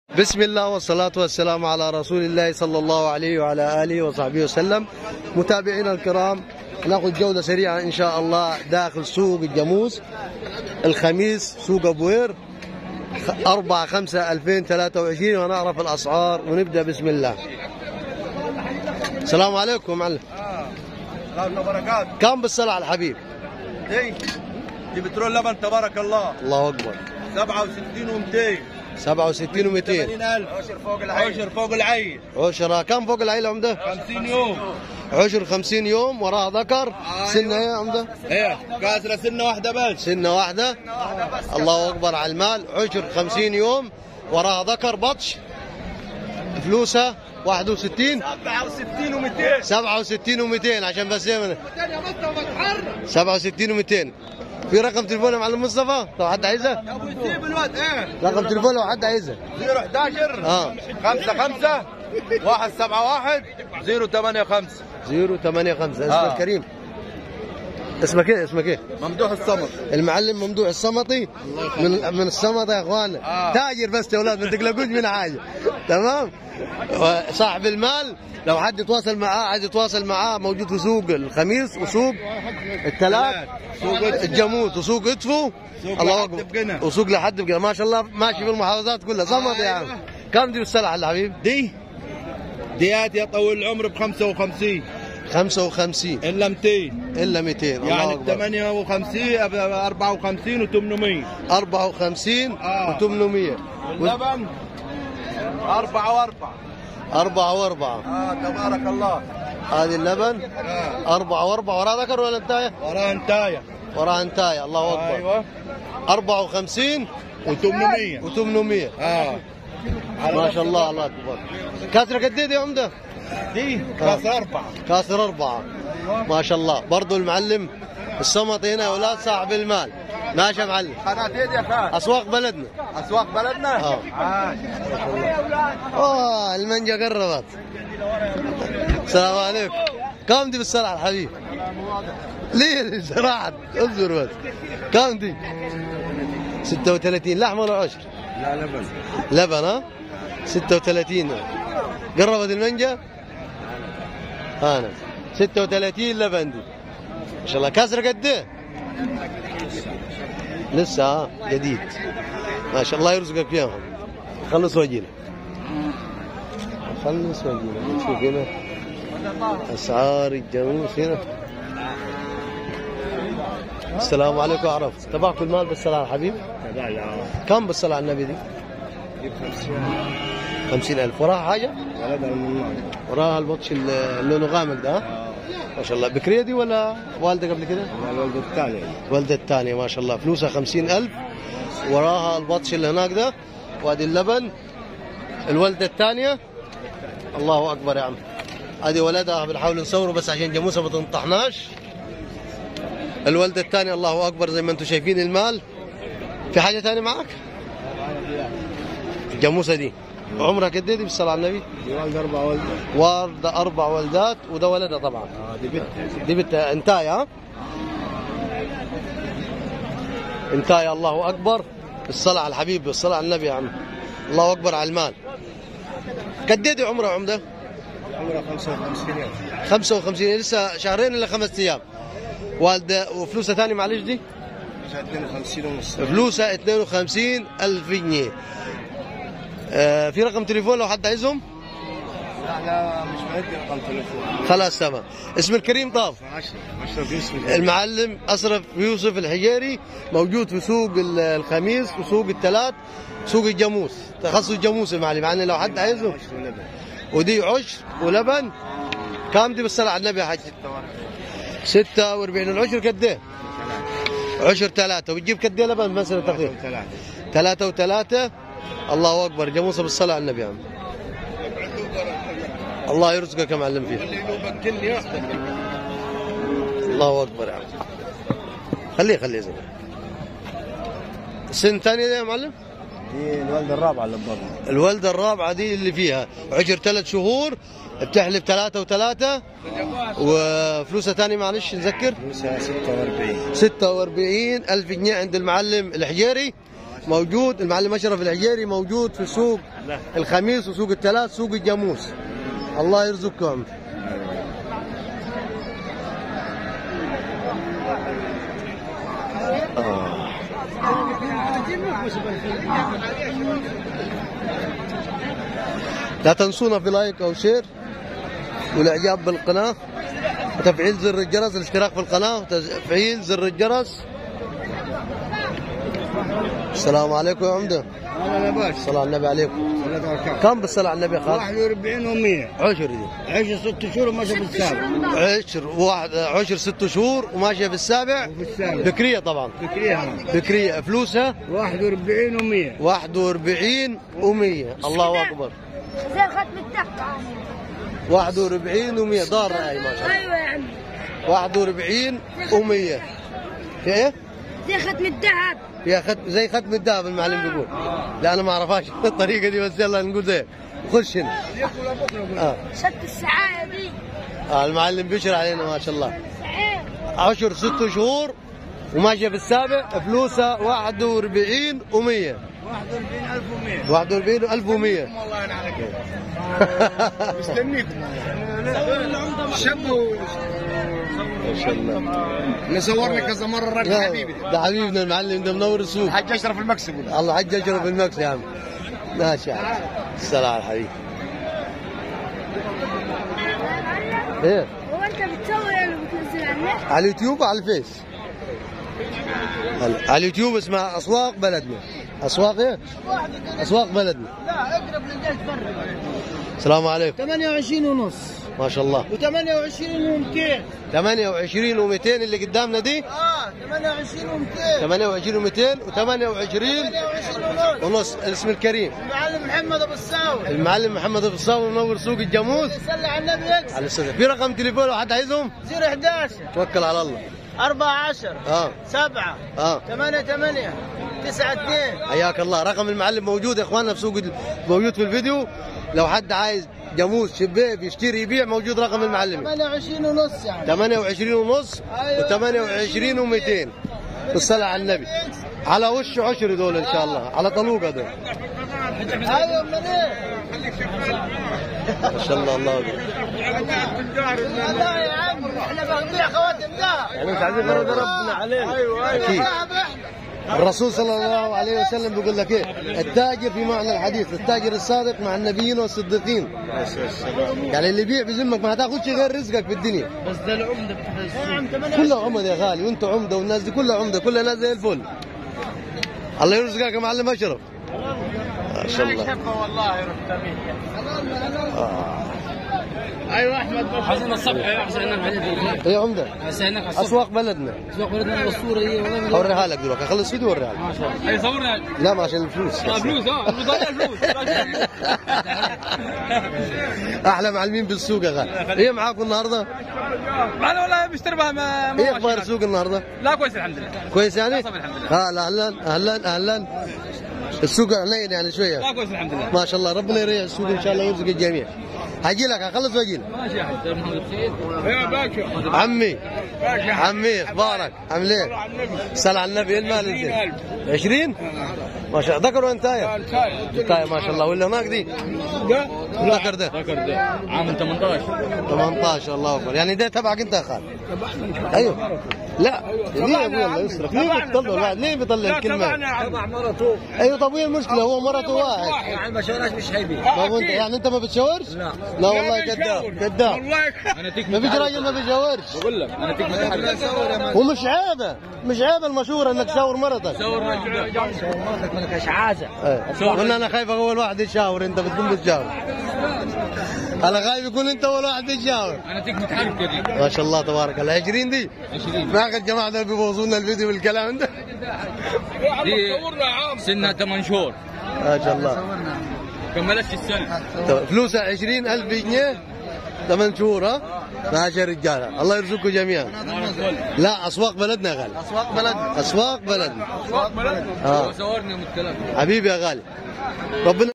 بسم الله والصلاة والسلام على رسول الله صلى الله عليه وعلى آله وصحبه وسلم متابعينا الكرام ناخذ جولة سريعة إن شاء الله داخل سوق الجاموس الخميس سوق أبوير 4 5 2023 ونعرف الأسعار ونبدأ بسم الله السلام عليكم معلم الله وبركاته كم بالصلاة على الحبيب دي دي بترول لبن تبارك الله الله أكبر 67 و200 67 و200 80000 عشر فوق العين عشر فوق العين عشرة كم فوق العيلة عمده 50 يوم عشر 50 يوم وراها ذكر سنة يا عمده ايه كاسره سنه واحده بس سنة واحدة الله أكبر على المال عشر خمسين يوم وراها ذكر بطش فلوسها 61 67 و200 67 و200 عشان بس يمنا 67 و200 في رقم تليفون يا معلم مصطفى لو حد عايزه ابو يسيب الواد ايه رقم تليفون لو حد عايزه 011 اه 5 5 171 085 085 اسمك آه. كريم اسمك ايه اسمك ايه ممدوح الصمت المعلم ممدوح الصمطي من من الصمت يا اخوانا آه. تاجر بس يا اولاد ما تقلقوش من حاجه تمام صاحب المال لو حد يتواصل معاه عايز يتواصل معاه موجود في سوق الخميس وسوق الثلاث سوق الجاموس وسوق ادفو سوق الله لحد اكبر بقنا. وسوق لحد بقنا ما شاء الله ماشي في المحافظات كلها صمت يا عم أيوة. كم دي بالسلعه يا حبيب؟ دي ديات يا طويل العمر ب 55 55 الا 200 الا 200 الله يعني اكبر 58 ب 54 و800 54 آه. و800 واللبن 4 و4 أربعة وأربعة اه تبارك الله هذه اللبن آه. أربعة وأربعة وراها ذكر ولا انتاية؟ وراها انتايه وراها انتاية الله أكبر ايوه أربعة وخمسين و800 وثمانمية اه ما شاء الله الله أكبر كاسرة قد إيه يا عمدة؟ دي كاس اربعه كاسر أربعة ما شاء الله برضو المعلم الصمت هنا يا أولاد صاحب المال ماشي يا معلم قناه ايدي يا خال أسواق بلدنا اسواق بلدنا آه. آه. أوه المانجا قربت السلام عليكم كم دي بالسرعة الحبيب؟ ليه زراعة اصبر بس كم دي؟ 36 لحم ولا عشر؟ لا لبن لبن ها؟ 36 قربت المانجا؟ انا 36 لبن دي ما شاء الله كاسرة قد ايه؟ لسه ها جديد ما شاء الله يرزقك فيهم خلص وجينا خلص وجينا نشوف هنا اسعار الجاموس هنا السلام عليكم اعرف تبعكم المال بالصلاة على الحبيب كم بالصلاة على النبي دي؟ خمسين ألف وراها حاجة؟ وراها البطش اللي لونه غامق ده ها؟ ما شاء الله بكرية دي ولا والدة قبل كده؟ الولد الثاني والدة الثانية ما شاء الله فلوسها خمسين ألف وراها البطش اللي هناك ده وادي اللبن الولدة الثانية الله أكبر يا عم هذه ولدها بنحاول نصوره بس عشان جاموسها ما تنطحناش الولدة الثانية الله أكبر زي ما أنتم شايفين المال في حاجة ثانية معك؟ الجاموسة دي عمرها قد ايه دي بالصلاة على النبي؟ دي والد اربع والد واردة أربع ولدات وده ولدها طبعا اه دي بنت دي بت انتاي ها انتاي الله اكبر الصلاة على الحبيب الصلاة على النبي يا عم الله اكبر على المال قد ايه دي عمرها عمده؟ عمرها 55 يوم 55 لسه شهرين الا خمس ايام والده وفلوسها ثاني معلش دي 52 ونص فلوسها 52 الف جنيه آه في رقم تليفون لو حد عايزهم لا لا مش معدي رقم تليفون خلاص تمام اسم الكريم طاف 10 10 يوسف المعلم أشرف يوسف الحجيري موجود في سوق ال- الخميس وسوق الثلاث سوق الجاموس تخصص جاموس يا معلم يعني لو حد عايزه 10 لبن ودي عشر ولبن كام دي بالصلاة على النبي يا حاج 46 العشر قد ايه؟ عشر ثلاثة وتجيب قد ايه لبن مثلا تقريبا؟ ثلاثة ثلاثة وثلاثة الله أكبر جاموسة بالصلاة على النبي يا عم الله يرزقك يا معلم فيه الله اكبر يا عم خليه خليه زي السن الثانية دي يا معلم دي الوالدة الرابعة اللي بضربها الولدة الرابعة دي اللي فيها عشر ثلاث شهور بتحلب ثلاثة وثلاثة وفلوسها ثاني معلش نذكر فلوسها 46 46 ألف جنيه عند المعلم الحجيري موجود المعلم اشرف العجيري موجود في سوق الخميس وسوق الثلاث سوق الجاموس الله يرزقكم آه. لا تنسونا في لايك او شير والاعجاب بالقناه وتفعيل زر الجرس الاشتراك في القناه وتفعيل زر الجرس السلام عليكم يا عمده هلا يا باشا الصلاة على النبي عليكم كم بالصلاة على النبي يا خالد 41 و100 عشر دي عيش ست شهور وماشي بالسابع عشر واحد عشر ست شهور وماشية في السابع وفي السابع. بكرية طبعا بكريها بكرية فلوسها 41 و100 41 و100 الله أكبر زي ختم التحت 41 و100 دار هاي ما شاء الله ايوه يا عم 41 و100 في ايه؟ زي ختم الذهب يا ختم زي ختم الذهب المعلم بيقول لا انا ما اعرفهاش الطريقة دي بس يلا نقول زي خش هنا اه شد السعايه دي آه المعلم بيشرح علينا ما شاء الله سعايه عشر ست شهور وماشية في السابع فلوسها 41 و100 41100 41 و100 والله انا على كيف مستنيكم شبوا ما شاء الله نصورنا كذا مره الراجل حبيبي ده حبيبنا المعلم ده منور السوق حاج اشرف المكسب ولا الله حج اجره في المكس يا عم ماشي يا عم السلام على الحبيب ايه هو انت بتصور يعني وبتنزل على النت على اليوتيوب وعلى الفيس على على اليوتيوب اسمها اسواق بلدنا اسواق ايه اسواق بلدنا لا اقرب للجيش برا السلام عليكم 28 ونص ما شاء الله و28 و200 28 و200 اللي قدامنا دي اه 28 و200 28 و200 و28 28 ونص ونص الاسم الكريم المعلم محمد ابو الساوي المعلم محمد ابو الصاوي منور سوق الجاموس يصلي على النبي يكسب على السنة في رقم تليفون لو حد عايزهم 011 توكل على الله 14 اه 7 اه 8 8 9 2 حياك الله رقم المعلم موجود يا اخواننا في سوق ال- موجود في الفيديو لو حد عايز جاموس شباب يشتري يبيع موجود رقم المعلم 28 ونص يعني 28 ونص أيوة. و28 و200 بالصلاة على النبي على وش عشر دول ان شاء الله على طلوقه دول ايوه امال ايه؟ ما شاء الله الله اكبر لا يا عم احنا بنبيع خواتم ذهب يعني انت عايزين فرض ربنا علينا ايوه اكيد ذهب احنا الرسول صلى الله عليه وسلم بيقول لك ايه التاجر في معنى الحديث التاجر الصادق مع النبيين والصديقين يعني اللي يبيع بذمك ما هتاخدش غير رزقك في الدنيا بس ده العمده بتاع كلها عمد يا غالي وانت عمده والناس دي كلها عمده كلها ناس زي الفل الله يرزقك يا معلم اشرف ما شاء الله والله رحت آه. ايوه احمد حسن الصبح يا حسين الحديد ايه عمده بس هناك على الصبح اسواق بلدنا اسواق بلدنا الصوره هي والله اوريها لك دلوقتي اخلص فيديو اوريها لك ما شاء الله هي صورنا لا ما عشان الفلوس فلوس اه البضاعه الفلوس احلى معلمين بالسوق يا غالي ايه معاكم النهارده؟ انا والله بشتري بها ما ما ايه اخبار السوق النهارده؟ لا كويس الحمد لله كويس يعني؟ طب الحمد لله. ها لا، اهلا اهلا اهلا السوق حنين يعني شويه لا كويس الحمد لله ما شاء الله ربنا يريح السوق ان شاء الله ويرزق الجميع هجي لك اخلص واجي لك ماشي يا حبيبي محمد بخير يا باشا عمي عمي اخبارك عامل ايه؟ صل على النبي ايه المال انت؟ 20 ما شاء الله ذكر وانت انتايه ما شاء الله واللي هناك دي ذكر ده ذكر ده عام 18 18 الله اكبر يعني ده تبعك انت يا خالد ايوه لا ليه يا ابوي الله يسترك ليه بتطلع الواحد ليه بيطلع الكلمه تبع مرته ايوه طب وين المشكله هو مرته واحد يعني ما شغلش مش هيبيع طب وانت يعني انت ما بتشاورش لا لا والله كذاب كذاب والله انا تيك ما فيش راجل ما بيشاورش بقول لك انا تيك متحرك ومش عيبه مش عيبه المشوره انك تشاور مرتك صور مرتك مالكش عازه ايه. قلنا انا خايف اول واحد يشاور انت بتكون بتشاور انا خايف يكون انت اول واحد يشاور انا تيك متحرك يا دي ما شاء الله تبارك الله 20 دي 20 ما قد جماعه دول بيبوظوا لنا الفيديو بالكلام ده دي سنها 8 شهور ما شاء الله كملتش السنه طب فلوسها 20000 جنيه ثمان شهور ها ماشي يا رجاله الله يرزقكم جميعا لا اسواق بلدنا يا غالي اسواق بلدنا اسواق بلدنا اسواق بلدنا اه صورني من الكلام حبيبي يا غالي ربنا